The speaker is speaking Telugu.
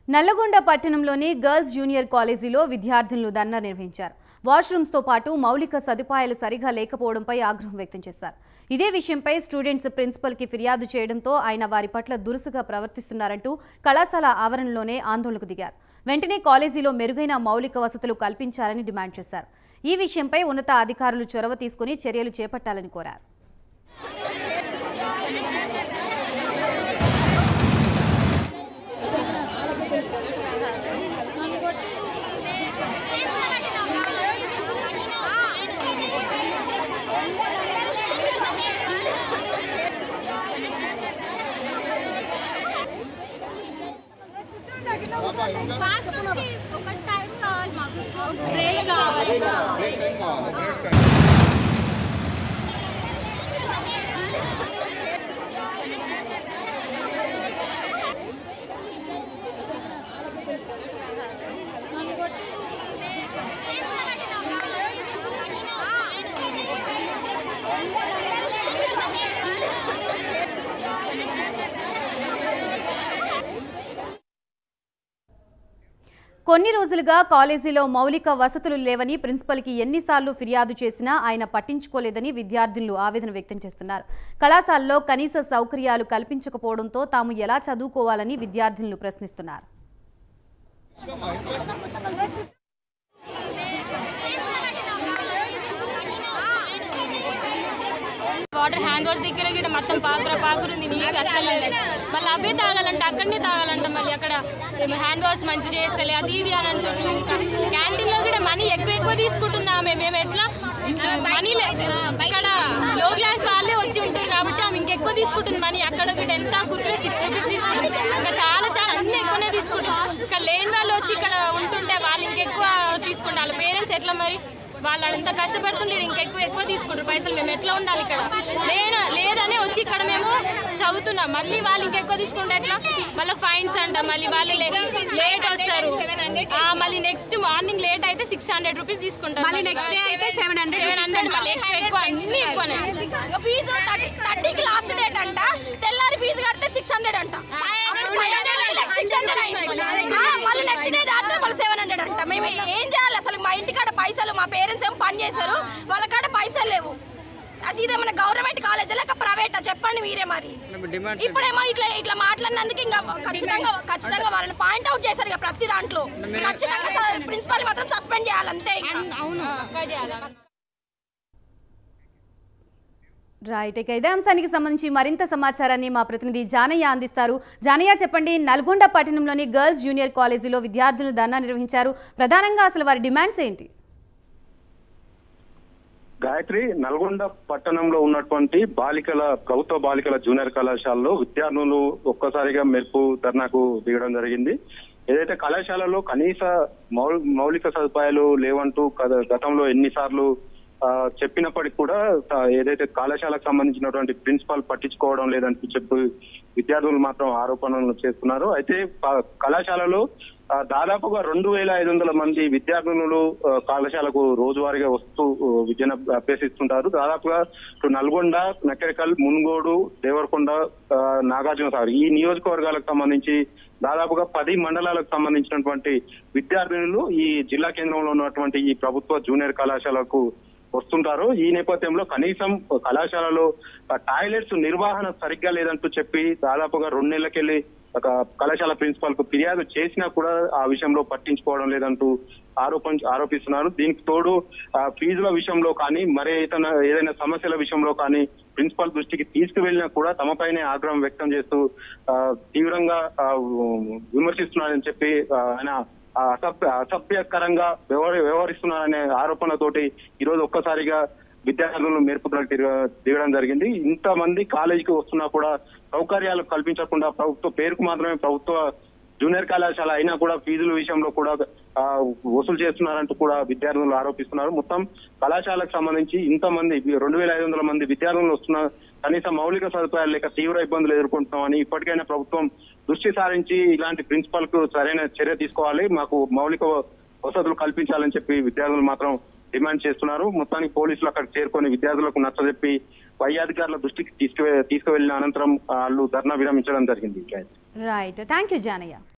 నల్లగొండ పట్టణంలోని గర్ల్స్ జూనియర్ కాలేజీలో విద్యార్థులు ధర్నా నిర్వహించారు వాష్రూమ్స్తో పాటు మౌలిక సదుపాయాలు సరిగా లేకపోవడంపై ఆగ్రహం వ్యక్తం చేశారు ఇదే విషయంపై స్టూడెంట్స్ ప్రిన్సిపల్కి ఫిర్యాదు చేయడంతో ఆయన వారి పట్ల దురుసుగా ప్రవర్తిస్తున్నారంటూ కళాశాల ఆవరణలోనే ఆందోళనకు దిగారు వెంటనే కాలేజీలో మెరుగైన మౌలిక వసతులు కల్పించాలని డిమాండ్ చేశారు ఈ విషయంపై ఉన్నత అధికారులు చొరవ తీసుకుని చర్యలు చేపట్టాలని కోరారు బాత్రూమ్కి ఒక టైం కావాలి మాకు బ్రేక్ కావాలి కొన్ని రోజులుగా కాలేజీలో మౌలిక వసతులు లేవని ప్రిన్సిపల్కి ఎన్నిసార్లు ఫిర్యాదు చేసినా ఆయన పట్టించుకోలేదని విద్యార్థులు ఆవేదన వ్యక్తం చేస్తున్నారు కళాశాలలో కనీస సౌకర్యాలు కల్పించకపోవడంతో తాము ఎలా చదువుకోవాలని విద్యార్థులు ప్రశ్నిస్తున్నారు వాటర్ హ్యాండ్ వాష్ దగ్గర కూడా మొత్తం పాకుర పాకురు ఉంది నీకు అసలు లేదు. మళ్ళీ అవే తాగాలంట అక్కడనే తాగాలంట మళ్ళీ అక్కడ ఏమో హ్యాండ్ వాష్ మంచి చేస్తలే అది ఇది అని అంటున్నారు ఇంకా క్యాంటీన్లో కూడా మనీ ఎక్కువ ఎక్కువ తీసుకుంటున్నాం ఆమె మేము ఎట్లా మనీ ఇక్కడ లో క్లాస్ వాళ్ళే వచ్చి ఉంటారు కాబట్టి ఆమె ఇంకెక్కువ తీసుకుంటుంది మనీ అక్కడ కూడా ఎంత కుర్రే సిక్స్ రూపీస్ తీసుకుంటుంది ఇంకా చాలా చాలా అన్ని ఎక్కువనే తీసుకుంటారు ఇక్కడ లేని వాళ్ళు వచ్చి ఇక్కడ ఉంటుంటే వాళ్ళు ఇంకెక్కువ తీసుకుంటారు వాళ్ళ పేరెంట్స్ ఎట్లా మరి వాళ్ళు ఎంత కష్టపడుతుంటే ఇంకెక్కువ ఎక్కువ తీసుకుంటారు పైసలు మేము ఎట్లా ఉండాలి ఇక్కడ లేన లేదనే వచ్చి ఇక్కడ మేము చదువుతున్నాం మళ్ళీ వాళ్ళు ఇంకెక్కువ తీసుకుంటే ఎట్లా మళ్ళీ ఫైన్స్ అంట మళ్ళీ వాళ్ళు లేట్ వస్తారు ఆ, మళ్ళీ నెక్స్ట్ మార్నింగ్ లేట్ అయితే సిక్స్ హండ్రెడ్ రూపీస్ తీసుకుంటారు మళ్ళీ నెక్స్ట్ డే అయితే సెవెన్ హండ్రెడ్ సెవెన్ హండ్రెడ్ మళ్ళీ ఎక్కువ ఎక్కువ అన్ని ఎక్కువనే ఫీజు థర్టీకి లాస్ట్ డేట్ అంట తెల్లారి ఫీజు కడితే సిక్స్ హండ్రెడ్ అంట సిక్స్ హండ్రెడ్ మళ్ళీ నెక్స్ట్ డే రాత్రి మళ్ళీ సెవెన్ హండ్రెడ్ అంట మేము ఏం చేయాలి అసలు మా ఇంటికాడ పైసలు మా పేరెంట్స్ ఏం పని చేశారు వాళ్ళ కాడ పైసలు లేవు అసలు ఇదేమన్నా గవర్నమెంట్ కాలేజీ లేక ప్రైవేటా చెప్పండి మీరే మరి ఇప్పుడేమో ఇట్లా ఇట్లా మాట్లాడినందుకు ఇంకా ఖచ్చితంగా ఖచ్చితంగా వాళ్ళని పాయింట్ అవుట్ చేశారు ఇక ప్రతి దాంట్లో ఖచ్చితంగా ప్రిన్సిపల్ మాత్రం సస్పెండ్ చేయాలంతే అవును పక్కా చేయాలి రైట్ ఇక ఇదే అంశానికి సంబంధించి మరింత సమాచారాన్ని మా ప్రతినిధి జానయ్య అందిస్తారు జానయ్య చెప్పండి నల్గొండ పట్టణంలోని గర్ల్స్ జూనియర్ కాలేజీలో విద్యార్థులు ధర్నా నిర్వహించారు ప్రధానంగా అసలు వారి డిమాండ్స్ ఏంటి గాయత్రి నల్గొండ పట్టణంలో ఉన్నటువంటి బాలికల ప్రభుత్వ బాలికల జూనియర్ కళాశాలలో విద్యార్థులు ఒక్కసారిగా మెరుపు ధర్నాకు దిగడం జరిగింది ఏదైతే కళాశాలలో కనీస మౌ- మౌలిక సదుపాయాలు లేవంటూ గత- గతంలో ఎన్నిసార్లు ఆ, చెప్పినప్పటికీ కూడా ఆ, ఏదైతే కళాశాలకు సంబంధించినటువంటి ప్రిన్సిపాల్ పట్టించుకోవడం లేదంటూ చెప్పి విద్యార్థులు మాత్రం ఆరోపణలు చేస్తున్నారు అయితే ప- కళాశాలలో ఆ, దాదాపుగా రెండు వేల ఐదు వందల మంది విద్యార్థులు ఆ, కళాశాలకు రోజువారీగా వస్తూ ఆ, విద్యను అభ్యసిస్తుంటారు దాదాపుగా ఇటు నల్గొండ నకరికల్ మున్గోడు దేవరకొండ ఆ, నాగార్జున సాగర్ ఈ నియోజకవర్గాలకు సంబంధించి దాదాపుగా పది మండలాలకు సంబంధించినటువంటి విద్యార్థినులు ఈ జిల్లా కేంద్రంలో ఉన్నటువంటి ఈ ప్రభుత్వ జూనియర్ కళాశాలకు వస్తుంటారు ఈ నేపథ్యంలో కనీసం కళాశాలలో ఆ, టాయిలెట్స్ నిర్వహణ సరిగ్గా లేదంటూ చెప్పి దాదాపుగా రెండు నెలలకెళ్లి ఒక కళాశాల ప్రిన్సిపాల్ కు ఫిర్యాదు చేసినా కూడా ఆ విషయంలో పట్టించుకోవడం లేదంటూ ఆరోపణ ఆరోపిస్తున్నారు దీనికి తోడు ఆ, ఫీజుల విషయంలో కానీ మరే ఇతర ఏదైనా సమస్యల విషయంలో కానీ ప్రిన్సిపాల్ దృష్టికి తీసుకువెళ్ళినా కూడా తమపైనే ఆగ్రహం వ్యక్తం చేస్తూ ఆ, తీవ్రంగా ఆ, విమర్శిస్తున్నారని చెప్పి ఆ, ఆయన ఆ అసభ్య అసభ్యకరంగా వ్యవహరి వ్యవహరిస్తున్నారనే ఆరోపణతోటి ఈ రోజు ఒక్కసారిగా విద్యార్థులను మేర్పులకు తిరగ దిగడం జరిగింది ఇంతమంది కాలేజీకి వస్తున్నా కూడా సౌకర్యాలు కల్పించకుండా ప్రభుత్వ పేరుకు మాత్రమే ప్రభుత్వ జూనియర్ కళాశాల అయినా కూడా ఫీజుల విషయంలో కూడా ఆ, వసూలు చేస్తున్నారంటూ కూడా విద్యార్థులు ఆరోపిస్తున్నారు మొత్తం కళాశాలకు సంబంధించి ఇంతమంది రెండు వేల ఐదు వందల మంది విద్యార్థులు వస్తున్న కనీస మౌలిక సదుపాయాలు లేక తీవ్ర ఇబ్బందులు ఎదుర్కొంటున్నామని ఇప్పటికైనా ప్రభుత్వం దృష్టి సారించి ఇలాంటి ప్రిన్సిపల్ కు సరైన చర్య తీసుకోవాలి మాకు మౌలిక వసతులు కల్పించాలని చెప్పి విద్యార్థులు మాత్రం డిమాండ్ చేస్తున్నారు మొత్తానికి పోలీసులు అక్కడ చేరుకొని విద్యార్థులకు నచ్చజెప్పి పై అధికారుల దృష్టికి తీసుకు తీసుకువెళ్లిన అనంతరం వాళ్ళు ధర్నా విరమించడం జరిగింది రైట్ థ్యాంక్ యూ జానయ్య